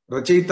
రచయిత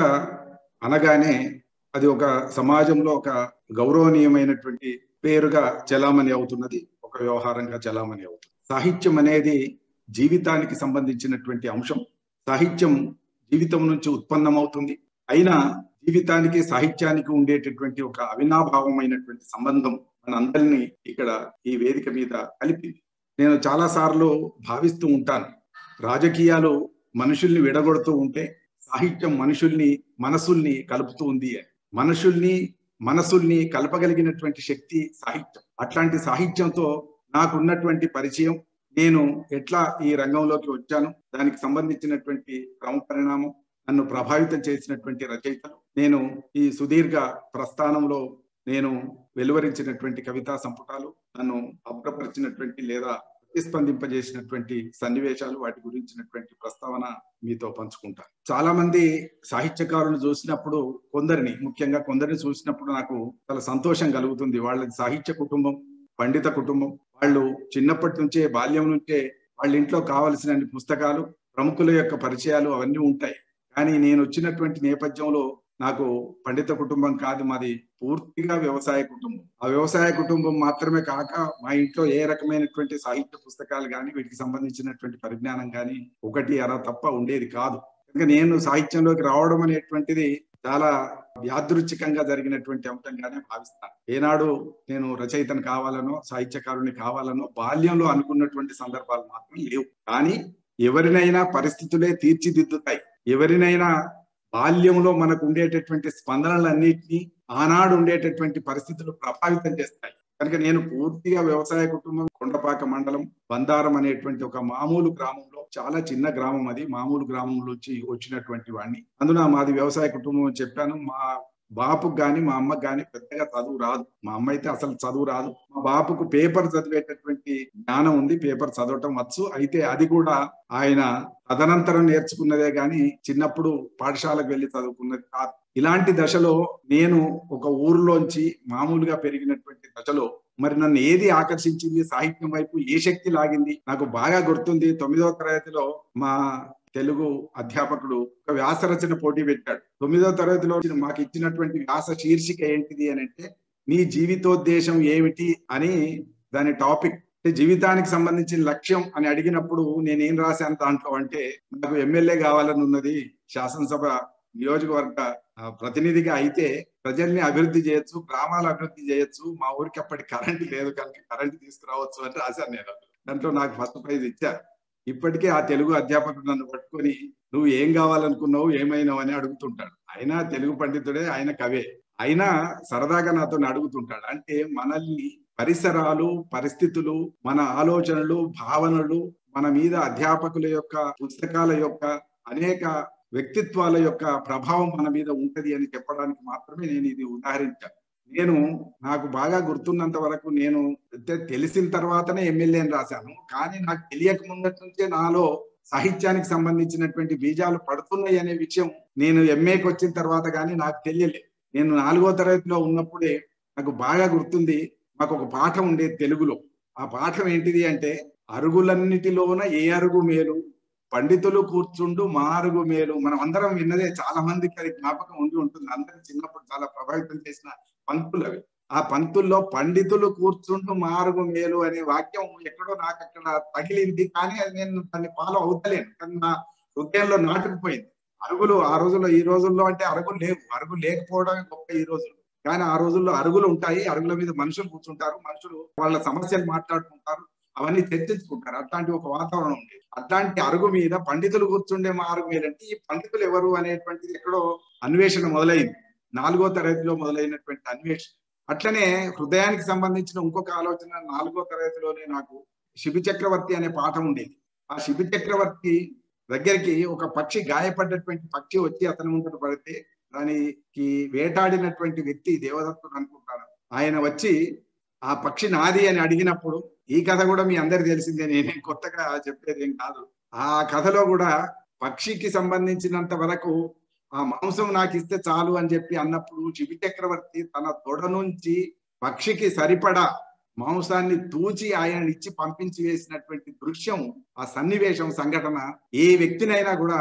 అనగానే అది ఒక సమాజంలో ఒక గౌరవనీయమైనటువంటి పేరుగా చలామణి అవుతున్నది ఒక వ్యవహారంగా చలామణి అవుతుంది సాహిత్యం అనేది జీవితానికి సంబంధించినటువంటి అంశం సాహిత్యం జీవితం నుంచి ఉత్పన్నమవుతుంది అయినా జీవితానికి సాహిత్యానికి ఉండేటటువంటి ఒక అవినాభావమైనటువంటి సంబంధం మనందరినీ ఇక్కడ ఈ వేదిక మీద కలిపింది నేను చాలా సార్లు భావిస్తూ ఉంటాను రాజకీయాలు మనుషుల్ని విడగొడుతూ ఉంటే సాహిత్యం మనుషుల్ని మనసుల్ని కలుపుతూ ఉంది అని మనుషుల్ని మనసుల్ని కలపగలిగినటువంటి శక్తి సాహిత్యం అట్లాంటి సాహిత్యంతో నాకున్నటువంటి పరిచయం నేను ఎట్లా ఈ రంగంలోకి వచ్చాను దానికి సంబంధించినటువంటి క్రమ పరిణామం నన్ను ప్రభావితం చేసినటువంటి రచయితలు నేను ఈ సుదీర్ఘ ప్రస్థానంలో నేను వెలువరించినటువంటి కవితా సంపుటాలు నన్ను అప్రపరిచినటువంటి లేదా ప్రతిస్పందింపజేసినటువంటి సన్నివేశాలు వాటి గురించినటువంటి ప్రస్తావన మీతో పంచుకుంటాను చాలా మంది సాహిత్యకారులను చూసినప్పుడు కొందరిని ముఖ్యంగా కొందరిని చూసినప్పుడు నాకు చాలా సంతోషం కలుగుతుంది వాళ్ళది సాహిత్య కుటుంబం పండిత కుటుంబం వాళ్ళు చిన్నప్పటి నుంచే బాల్యం నుంచే వాళ్ళ ఇంట్లో కావలసిన పుస్తకాలు ప్రముఖుల యొక్క పరిచయాలు అవన్నీ ఉంటాయి కానీ నేను వచ్చినటువంటి నేపథ్యంలో నాకు పండిత కుటుంబం కాదు మాది పూర్తిగా వ్యవసాయ కుటుంబం ఆ వ్యవసాయ కుటుంబం మాత్రమే కాక మా ఇంట్లో ఏ రకమైనటువంటి సాహిత్య పుస్తకాలు కానీ వీటికి సంబంధించినటువంటి పరిజ్ఞానం కానీ ఒకటి అర తప్ప ఉండేది కాదు కనుక నేను సాహిత్యంలోకి రావడం అనేటువంటిది చాలా యాదృచ్ఛికంగా జరిగినటువంటి అంశంగానే భావిస్తాను ఏనాడు నేను రచయితను కావాలనో సాహిత్యకారుని కావాలనో బాల్యంలో అనుకున్నటువంటి సందర్భాలు మాత్రం లేవు కానీ ఎవరినైనా పరిస్థితులే తీర్చిదిద్దుతాయి ఎవరినైనా బాల్యంలో మనకు ఉండేటటువంటి స్పందనలన్నింటినీ ఆనాడు ఉండేటటువంటి పరిస్థితులు ప్రభావితం చేస్తాయి కనుక నేను పూర్తిగా వ్యవసాయ కుటుంబం కొండపాక మండలం బందారం అనేటువంటి ఒక మామూలు గ్రామంలో చాలా చిన్న గ్రామం అది మామూలు గ్రామంలో వచ్చి వచ్చినటువంటి వాడిని అందున మాది వ్యవసాయ కుటుంబం అని చెప్పాను మా బాపుకు గాని మా అమ్మకు గాని పెద్దగా చదువు రాదు మా అమ్మ అయితే అసలు చదువు రాదు మా బాపుకు పేపర్ చదివేటటువంటి జ్ఞానం ఉంది పేపర్ చదవటం వచ్చు అయితే అది కూడా ఆయన తదనంతరం నేర్చుకున్నదే గాని చిన్నప్పుడు పాఠశాలకు వెళ్ళి చదువుకున్నది కాదు ఇలాంటి దశలో నేను ఒక ఊరిలోంచి మామూలుగా పెరిగినటువంటి దశలో మరి నన్ను ఏది ఆకర్షించింది సాహిత్యం వైపు ఏ శక్తి లాగింది నాకు బాగా గుర్తుంది తొమ్మిదవ తరగతిలో మా తెలుగు అధ్యాపకుడు ఒక వ్యాస రచన పోటీ పెట్టాడు తొమ్మిదవ తరగతిలో మాకు ఇచ్చినటువంటి వ్యాస శీర్షిక ఏంటిది అని అంటే నీ జీవితోద్దేశం ఏమిటి అని దాని టాపిక్ జీవితానికి సంబంధించిన లక్ష్యం అని అడిగినప్పుడు నేనేం రాశాను దాంట్లో అంటే నాకు ఎమ్మెల్యే కావాలని ఉన్నది శాసనసభ నియోజకవర్గ ప్రతినిధిగా అయితే ప్రజల్ని అభివృద్ధి చేయొచ్చు గ్రామాలు అభివృద్ధి చేయొచ్చు మా ఊరికి అప్పటి కరెంట్ లేదు కనుక కరెంట్ తీసుకురావచ్చు అని రాశాను నేను దాంట్లో నాకు ఫస్ట్ ప్రైజ్ ఇచ్చారు ఇప్పటికే ఆ తెలుగు అధ్యాపకుడు నన్ను పట్టుకొని నువ్వు ఏం కావాలనుకున్నావు ఏమైనావు అని అడుగుతుంటాడు ఆయన తెలుగు పండితుడే ఆయన కవే అయినా సరదాగా నాతో అడుగుతుంటాడు అంటే మనల్ని పరిసరాలు పరిస్థితులు మన ఆలోచనలు భావనలు మన మీద అధ్యాపకుల యొక్క పుస్తకాల యొక్క అనేక వ్యక్తిత్వాల యొక్క ప్రభావం మన మీద ఉంటది అని చెప్పడానికి మాత్రమే నేను ఇది ఉదాహరించాను నేను నాకు బాగా గుర్తున్నంత వరకు నేను తెలిసిన తర్వాతనే ఎమ్మెల్యేని రాశాను కానీ నాకు తెలియక ముందటి నుంచే నాలో సాహిత్యానికి సంబంధించినటువంటి బీజాలు పడుతున్నాయి అనే విషయం నేను ఎంఏకి వచ్చిన తర్వాత కానీ నాకు తెలియలేదు నేను నాలుగో తరగతిలో ఉన్నప్పుడే నాకు బాగా గుర్తుంది మాకు ఒక పాఠం ఉండేది తెలుగులో ఆ పాఠం ఏంటిది అంటే అరుగులన్నిటిలోన ఏ అరుగు మేలు పండితులు కూర్చుండు మారుగు మేలు మనం అందరం విన్నదే చాలా మందికి అది జ్ఞాపకం ఉండి ఉంటుంది అందరం చిన్నప్పుడు చాలా ప్రభావితం చేసిన పంక్తులు అవి ఆ పంక్తుల్లో పండితులు కూర్చుండు మారుగు మేలు అనే వాక్యం ఎక్కడో నాకు అక్కడ తగిలింది కానీ అది నేను దాన్ని ఫాలో అవుతలేను కానీ నా హృదయంలో నాటుకుపోయింది అరుగులు ఆ రోజుల్లో ఈ రోజుల్లో అంటే అరుగులు లేవు అరుగు లేకపోవడమే గొప్ప ఈ రోజుల్లో కానీ ఆ రోజుల్లో అరుగులు ఉంటాయి అరుగుల మీద మనుషులు కూర్చుంటారు మనుషులు వాళ్ళ సమస్యలు మాట్లాడుకుంటారు అవన్నీ చర్చించుకుంటారు అట్లాంటి ఒక వాతావరణం ఉండేది అట్లాంటి అరుగు మీద పండితులు కూర్చుండే మా అరుగు మీద అంటే ఈ పండితులు ఎవరు అనేటువంటిది ఎక్కడో అన్వేషణ మొదలైంది నాలుగో తరగతిలో మొదలైనటువంటి అన్వేషణ అట్లనే హృదయానికి సంబంధించిన ఇంకొక ఆలోచన నాలుగో తరగతిలోనే నాకు శిబి చక్రవర్తి అనే పాఠం ఉండేది ఆ శిబి చక్రవర్తి దగ్గరికి ఒక పక్షి గాయపడ్డటువంటి పక్షి వచ్చి అతని ముందర పడితే దానికి వేటాడినటువంటి వ్యక్తి దేవదత్తుడు అనుకుంటాను ఆయన వచ్చి ఆ పక్షి నాది అని అడిగినప్పుడు ఈ కథ కూడా మీ అందరికి తెలిసిందే నేనేం కొత్తగా చెప్పేది ఏం కాదు ఆ కథలో కూడా పక్షికి సంబంధించినంత వరకు ఆ మాంసం నాకు ఇస్తే చాలు అని చెప్పి అన్నప్పుడు చివి చక్రవర్తి తన తొడ నుంచి పక్షికి సరిపడా మాంసాన్ని తూచి ఆయన ఇచ్చి పంపించి వేసినటువంటి దృశ్యం ఆ సన్నివేశం సంఘటన ఏ వ్యక్తినైనా కూడా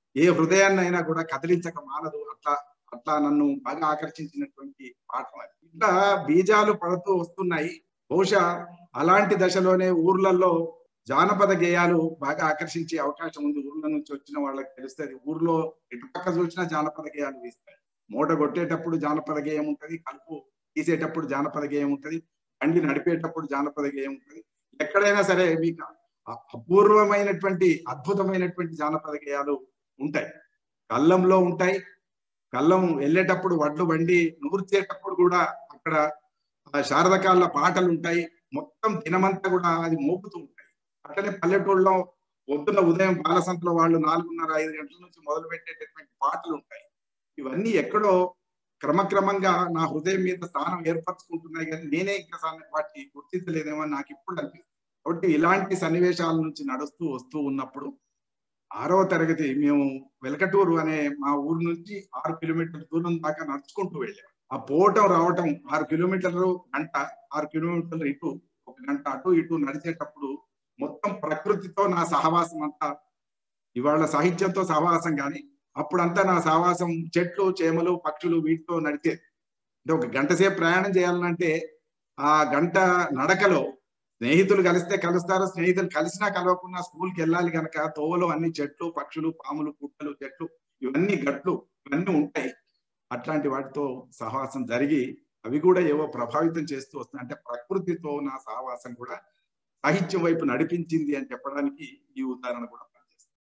ఏ హృదయాన్నైనా కూడా కదిలించక మానదు అట్లా అట్లా నన్ను బాగా ఆకర్షించినటువంటి పాఠం అది ఇట్లా బీజాలు పడుతూ వస్తున్నాయి బహుశా అలాంటి దశలోనే ఊర్లలో జానపద గేయాలు బాగా ఆకర్షించే అవకాశం ఉంది ఊర్ల నుంచి వచ్చిన వాళ్ళకి తెలుస్తుంది ఊర్లో ఎటుపక్క చూసినా జానపద గేయాలు వీస్తాయి మూట కొట్టేటప్పుడు జానపద గేయం ఉంటది కలుపు తీసేటప్పుడు జానపద గేయం ఉంటది బండి నడిపేటప్పుడు జానపద గేయం ఉంటది ఎక్కడైనా సరే మీకు అ- అపూర్వమైనటువంటి అద్భుతమైనటువంటి జానపద గేయాలు ఉంటాయి కల్లంలో ఉంటాయి కల్లం వెళ్ళేటప్పుడు వడ్లు బండి నూర్చేటప్పుడు కూడా అక్కడ ఆ శారదకాల పాటలు ఉంటాయి మొత్తం దినమంతా కూడా అది మోపుతూ ఉంటాయి అట్లనే పల్లెటూళ్ళలో పొద్దున్న ఉదయం బాలసంతలో వాళ్ళు నాలుగున్నర ఐదు గంటల నుంచి మొదలు పెట్టేటటువంటి పాటలు ఉంటాయి ఇవన్నీ ఎక్కడో క్రమక్రమంగా నా హృదయం మీద స్థానం ఏర్పరచుకుంటున్నాయి కానీ నేనే ఇంకా సా- వాటిని గుర్తించలేదేమో అని నాకు ఇప్పుడు అనిపిస్తుంది కాబట్టి ఇలాంటి సన్నివేశాల నుంచి నడుస్తూ వస్తూ ఉన్నప్పుడు ఆరవ తరగతి మేము వెలకటూరు అనే మా ఊరు నుంచి ఆరు కిలోమీటర్ల దూరం దాకా నడుచుకుంటూ వెళ్ళాం ఆ పోవటం రావటం ఆరు కిలోమీటర్లు గంట ఆరు కిలోమీటర్లు ఇటు ఒక గంట అటు ఇటు నడిచేటప్పుడు మొత్తం ప్రకృతితో నా సహవాసం అంతా ఇవాళ సాహిత్యంతో సహవాసం కానీ అప్పుడంతా నా సహవాసం చెట్లు చేమలు పక్షులు వీటితో నడిచేది అంటే ఒక గంట సేపు ప్రయాణం చేయాలంటే ఆ గంట నడకలో స్నేహితులు కలిస్తే కలుస్తారు స్నేహితులు కలిసినా కలవకుండా స్కూల్కి వెళ్ళాలి కనుక తోవలో అన్ని చెట్లు పక్షులు పాములు పుట్టలు చెట్లు ఇవన్నీ గట్లు ఇవన్నీ ఉంటాయి అట్లాంటి వాటితో సహవాసం జరిగి అవి కూడా ఏవో ప్రభావితం చేస్తూ వస్తున్నాయి అంటే ప్రకృతితో నా సహవాసం కూడా సాహిత్యం వైపు నడిపించింది అని చెప్పడానికి ఈ ఉదాహరణ కూడా